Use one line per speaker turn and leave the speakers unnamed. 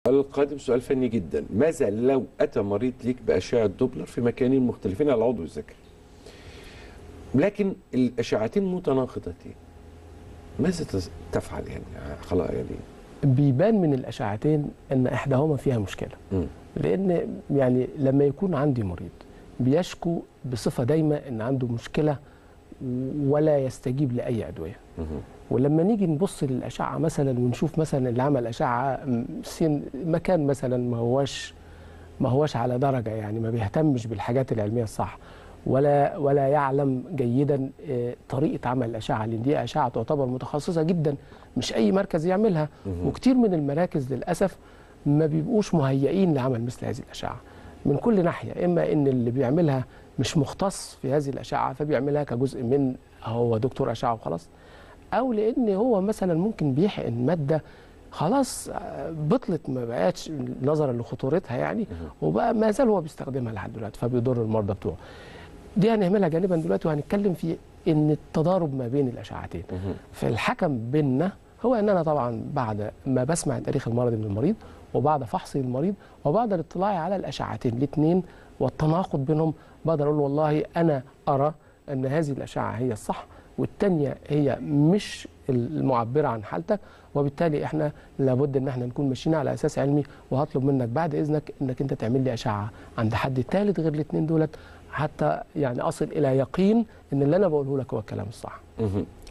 القادم سؤال فني جدا ماذا لو اتى مريض ليك باشعه دوبلر في مكانين مختلفين على العضو الذكري لكن الاشعتين متناقضتين ماذا تز- تفعل يعني خلاص يعني
بيبان من الاشعتين ان احداهما فيها مشكله
مم.
لان يعني لما يكون عندي مريض بيشكو بصفه دايمه ان عنده مشكله ولا يستجيب لاي ادويه
مهم.
ولما نيجي نبص للاشعه مثلا ونشوف مثلا اللي عمل اشعه م- سين مكان مثلا ما هوش ما هوش على درجه يعني ما بيهتمش بالحاجات العلميه الصح ولا ولا يعلم جيدا آه، طريقه عمل الاشعه لان دي اشعه تعتبر متخصصه جدا مش اي مركز يعملها
مهم.
وكتير من المراكز للاسف ما بيبقوش مهيئين لعمل مثل هذه الاشعه من كل ناحيه اما ان اللي بيعملها مش مختص في هذه الاشعه فبيعملها كجزء من هو دكتور اشعه وخلاص او لان هو مثلا ممكن بيحقن ماده خلاص آه، بطلت ما بقتش نظرا لخطورتها يعني وبقى ما زال هو بيستخدمها لحد دلوقتي فبيضر المرضى بتوعه دي هنعملها جانبا دلوقتي وهنتكلم في ان التضارب ما بين الاشعتين
مهم.
فالحكم بيننا هو ان انا طبعا بعد ما بسمع التاريخ المرضي من المريض وبعد فحصي للمريض وبعد الاطلاع على الاشعتين الاثنين والتناقض بينهم بقدر اقول والله انا ارى ان هذه الاشعه هي الصح والثانيه هي مش المعبره عن حالتك وبالتالي احنا لابد ان احنا نكون ماشيين على اساس علمي وهطلب منك بعد اذنك انك انت تعمل لي اشعه عند حد ثالث غير الاثنين دولت حتى يعني اصل الى يقين ان اللي انا بقوله لك هو الكلام الصح
مهم.